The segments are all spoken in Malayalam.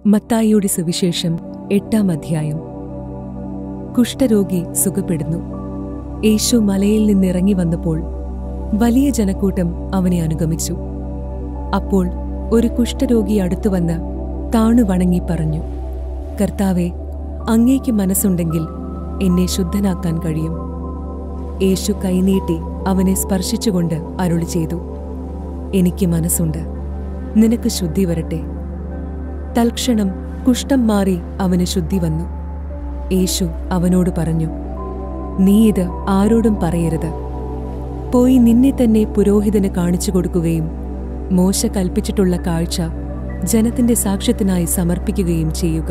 മത്തായിയുടെ സുവിശേഷം എട്ടാം അധ്യായം കുഷ്ഠരോഗി സുഖപ്പെടുന്നു യേശു മലയിൽ നിന്നിറങ്ങി വന്നപ്പോൾ വലിയ ജനക്കൂട്ടം അവനെ അനുഗമിച്ചു അപ്പോൾ ഒരു കുഷ്ഠരോഗി അടുത്തു വന്ന് താണു വണങ്ങി പറഞ്ഞു കർത്താവെ അങ്ങേക്ക് മനസ്സുണ്ടെങ്കിൽ എന്നെ ശുദ്ധനാക്കാൻ കഴിയും യേശു കൈനീട്ടി അവനെ സ്പർശിച്ചുകൊണ്ട് അരുളി ചെയ്തു എനിക്ക് മനസ്സുണ്ട് നിനക്ക് ശുദ്ധി വരട്ടെ തൽക്ഷണം കുഷ്ഠം മാറി അവന് ശുദ്ധി വന്നു യേശു അവനോട് പറഞ്ഞു നീ ഇത് ആരോടും പറയരുത് പോയി നിന്നെ തന്നെ പുരോഹിതന് കാണിച്ചു കൊടുക്കുകയും മോശ കൽപ്പിച്ചിട്ടുള്ള കാഴ്ച ജനത്തിന്റെ സാക്ഷ്യത്തിനായി സമർപ്പിക്കുകയും ചെയ്യുക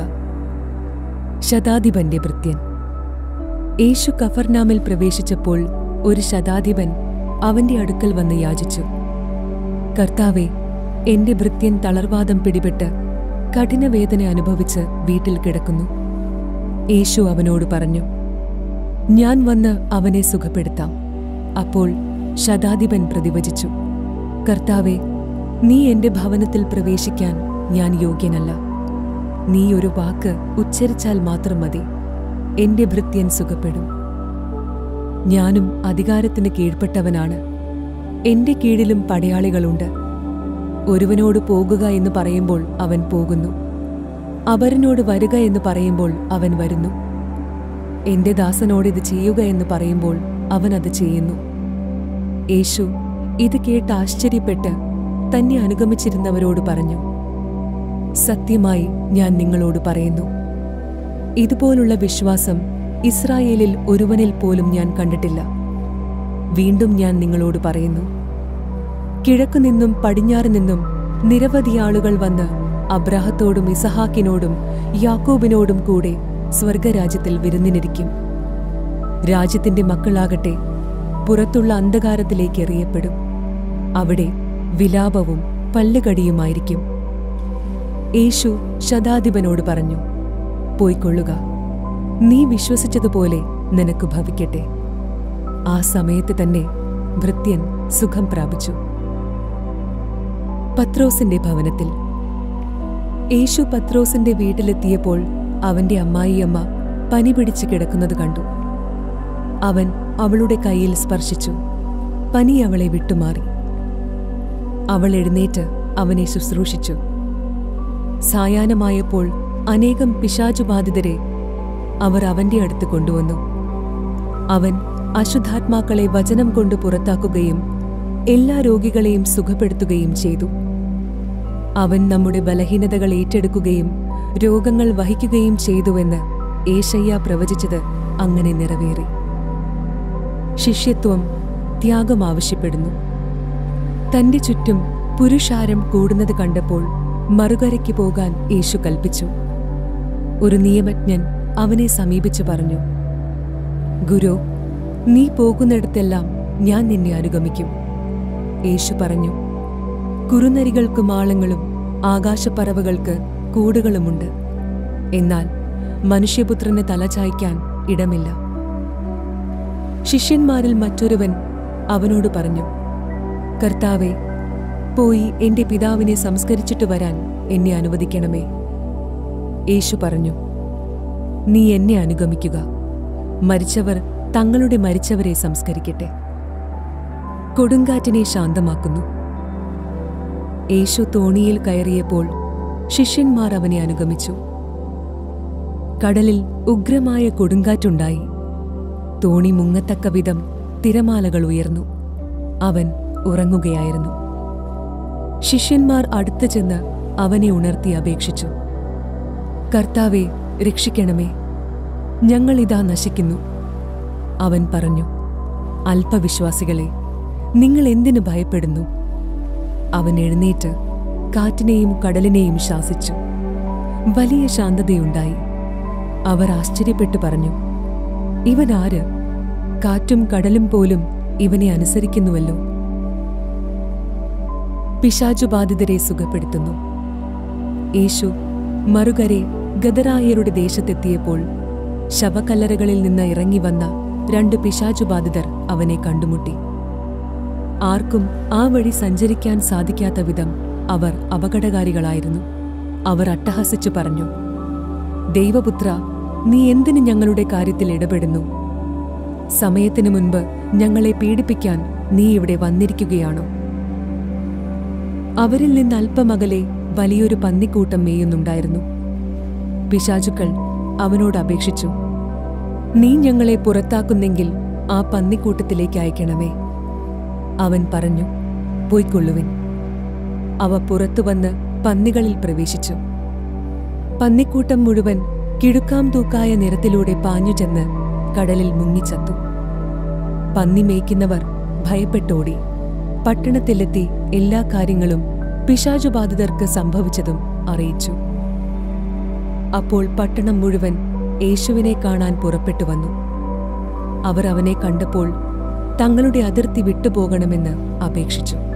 ശതാധിപന്റെ ഭൃത്യൻ യേശു കഫർനാമിൽ പ്രവേശിച്ചപ്പോൾ ഒരു ശതാധിപൻ അവന്റെ അടുക്കൽ വന്ന് യാചിച്ചു കർത്താവെ എന്റെ ഭൃത്യൻ തളർവാദം പിടിപെട്ട് കഠിനവേദന അനുഭവിച്ച് വീട്ടിൽ കിടക്കുന്നു യേശു അവനോട് പറഞ്ഞു ഞാൻ വന്ന് അവനെ സുഖപ്പെടുത്താം അപ്പോൾ ശതാധിപൻ പ്രതിവചിച്ചു കർത്താവെ നീ എന്റെ ഭവനത്തിൽ പ്രവേശിക്കാൻ ഞാൻ യോഗ്യനല്ല നീ ഒരു വാക്ക് ഉച്ചരിച്ചാൽ മാത്രം മതി എന്റെ ഭൃത്യൻ സുഖപ്പെടും ഞാനും അധികാരത്തിന് കീഴ്പ്പെട്ടവനാണ് എന്റെ കീഴിലും പടയാളികളുണ്ട് ഒരുവനോട് പോകുക എന്ന് പറയുമ്പോൾ അവൻ പോകുന്നു അപരനോട് വരിക എന്ന് പറയുമ്പോൾ അവൻ വരുന്നു എന്റെ ദാസനോട് ഇത് ചെയ്യുക എന്ന് പറയുമ്പോൾ അവൻ അത് ചെയ്യുന്നു യേശു ഇത് കേട്ട് ആശ്ചര്യപ്പെട്ട് തന്നെ അനുഗമിച്ചിരുന്നവരോട് പറഞ്ഞു സത്യമായി ഞാൻ നിങ്ങളോട് പറയുന്നു ഇതുപോലുള്ള വിശ്വാസം ഇസ്രായേലിൽ ഒരുവനിൽ പോലും ഞാൻ കണ്ടിട്ടില്ല വീണ്ടും ഞാൻ നിങ്ങളോട് പറയുന്നു കിഴക്കുനിന്നും പടിഞ്ഞാറ് നിന്നും നിരവധി ആളുകൾ വന്ന് അബ്രാഹത്തോടും ഇസഹാക്കിനോടും യാക്കോബിനോടും കൂടെ സ്വർഗരാജ്യത്തിൽ വിരുന്നിനിരിക്കും രാജ്യത്തിന്റെ മക്കളാകട്ടെ പുറത്തുള്ള അന്ധകാരത്തിലേക്ക് എറിയപ്പെടും അവിടെ വിലാപവും പല്ലുകടിയുമായിരിക്കും യേശു ശതാധിപനോട് പറഞ്ഞു പോയിക്കൊള്ളുക നീ വിശ്വസിച്ചതുപോലെ നിനക്ക് ഭവിക്കട്ടെ ആ സമയത്ത് തന്നെ ഭൃത്യൻ സുഖം പ്രാപിച്ചു പത്രോസിന്റെ ഭവനത്തിൽ യേശു പത്രോസിന്റെ വീട്ടിലെത്തിയപ്പോൾ അവന്റെ അമ്മായിയമ്മ പനി പിടിച്ച് കിടക്കുന്നത് കണ്ടു അവൻ അവളുടെ കയ്യിൽ സ്പർശിച്ചു പനി അവളെ വിട്ടുമാറി അവൾ എഴുന്നേറ്റ് അവനെ ശുശ്രൂഷിച്ചു സായാഹ്നമായപ്പോൾ അനേകം പിശാചുബാധിതരെ അവർ അവന്റെ അടുത്ത് കൊണ്ടുവന്നു അവൻ അശുദ്ധാത്മാക്കളെ വചനം കൊണ്ട് പുറത്താക്കുകയും എല്ലാ രോഗികളെയും സുഖപ്പെടുത്തുകയും ചെയ്തു അവൻ നമ്മുടെ ബലഹീനതകൾ ഏറ്റെടുക്കുകയും രോഗങ്ങൾ വഹിക്കുകയും ചെയ്തുവെന്ന് ഏഷയ്യ പ്രവചിച്ചത് അങ്ങനെ നിറവേറി ശിഷ്യത്വം ത്യാഗം ആവശ്യപ്പെടുന്നു തന്റെ ചുറ്റും പുരുഷാരം കൂടുന്നത് കണ്ടപ്പോൾ മറുകരയ്ക്ക് പോകാൻ യേശു കൽപ്പിച്ചു ഒരു നിയമജ്ഞൻ അവനെ സമീപിച്ചു പറഞ്ഞു ഗുരു നീ പോകുന്നിടത്തെല്ലാം ഞാൻ നിന്നെ അനുഗമിക്കും യേശു പറഞ്ഞു കുറുനരികൾക്ക് മാളങ്ങളും ആകാശപ്പറവകൾക്ക് കൂടുകളുമുണ്ട് എന്നാൽ മനുഷ്യപുത്രന് തലചായ്ക്കാൻ ഇടമില്ല ശിഷ്യന്മാരിൽ മറ്റൊരുവൻ അവനോട് പറഞ്ഞു കർത്താവെ പോയി എന്റെ പിതാവിനെ സംസ്കരിച്ചിട്ട് വരാൻ എന്നെ അനുവദിക്കണമേ യേശു പറഞ്ഞു നീ എന്നെ അനുഗമിക്കുക മരിച്ചവർ തങ്ങളുടെ മരിച്ചവരെ സംസ്കരിക്കട്ടെ കൊടുങ്കാറ്റിനെ ശാന്തമാക്കുന്നു യേശു തോണിയിൽ കയറിയപ്പോൾ ശിഷ്യന്മാർ അവനെ അനുഗമിച്ചു കടലിൽ ഉഗ്രമായ കൊടുങ്കാറ്റുണ്ടായി തോണി മുങ്ങത്തക്ക വിധം തിരമാലകൾ ഉയർന്നു അവൻ ഉറങ്ങുകയായിരുന്നു ശിഷ്യന്മാർ അടുത്തു ചെന്ന് അവനെ ഉണർത്തി അപേക്ഷിച്ചു കർത്താവെ രക്ഷിക്കണമേ ഞങ്ങളിതാ നശിക്കുന്നു അവൻ പറഞ്ഞു അല്പവിശ്വാസികളെ നിങ്ങൾ എന്തിനു ഭയപ്പെടുന്നു അവൻ എഴുന്നേറ്റ് കാറ്റിനെയും കടലിനെയും ശാസിച്ചു വലിയ ശാന്തതയുണ്ടായി അവർ ആശ്ചര്യപ്പെട്ടു പറഞ്ഞു ഇവൻ ആര് കാറ്റും കടലും പോലും ഇവനെ അനുസരിക്കുന്നുവല്ലോ പിശാചുബാധിതരെ സുഖപ്പെടുത്തുന്നു യേശു മറുകരെ ഗദറായരുടെ ദേശത്തെത്തിയപ്പോൾ ശവക്കല്ലറകളിൽ നിന്ന് ഇറങ്ങി വന്ന രണ്ട് പിശാചുബാധിതർ അവനെ കണ്ടുമുട്ടി ആർക്കും ആ വഴി സഞ്ചരിക്കാൻ സാധിക്കാത്ത വിധം അവർ അപകടകാരികളായിരുന്നു അവർ അട്ടഹസിച്ചു പറഞ്ഞു ദൈവപുത്ര നീ എന്തിന് ഞങ്ങളുടെ കാര്യത്തിൽ ഇടപെടുന്നു സമയത്തിനു മുൻപ് ഞങ്ങളെ പീഡിപ്പിക്കാൻ നീ ഇവിടെ വന്നിരിക്കുകയാണോ അവരിൽ നിന്ന് അല്പമകലെ വലിയൊരു പന്നിക്കൂട്ടം മേയുന്നുണ്ടായിരുന്നു പിശാചുക്കൾ അവനോട് അപേക്ഷിച്ചു നീ ഞങ്ങളെ പുറത്താക്കുന്നെങ്കിൽ ആ പന്നിക്കൂട്ടത്തിലേക്ക് അയക്കണമേ അവൻ പറഞ്ഞു പോയിക്കൊള്ളുവിൻ അവ പുറത്തു വന്ന് പന്നികളിൽ പ്രവേശിച്ചു പന്നിക്കൂട്ടം മുഴുവൻ കിഴുക്കാം തൂക്കായ നിരത്തിലൂടെ പാഞ്ഞു ചെന്ന് കടലിൽ മുങ്ങിച്ചത്തു പന്നി മേയ്ക്കുന്നവർ ഭയപ്പെട്ടോടി പട്ടണത്തിലെത്തി എല്ലാ കാര്യങ്ങളും പിശാചുബാധിതർക്ക് സംഭവിച്ചതും അറിയിച്ചു അപ്പോൾ പട്ടണം മുഴുവൻ യേശുവിനെ കാണാൻ പുറപ്പെട്ടു വന്നു അവർ അവനെ കണ്ടപ്പോൾ തങ്ങളുടെ അതിർത്തി വിട്ടുപോകണമെന്ന് അപേക്ഷിച്ചു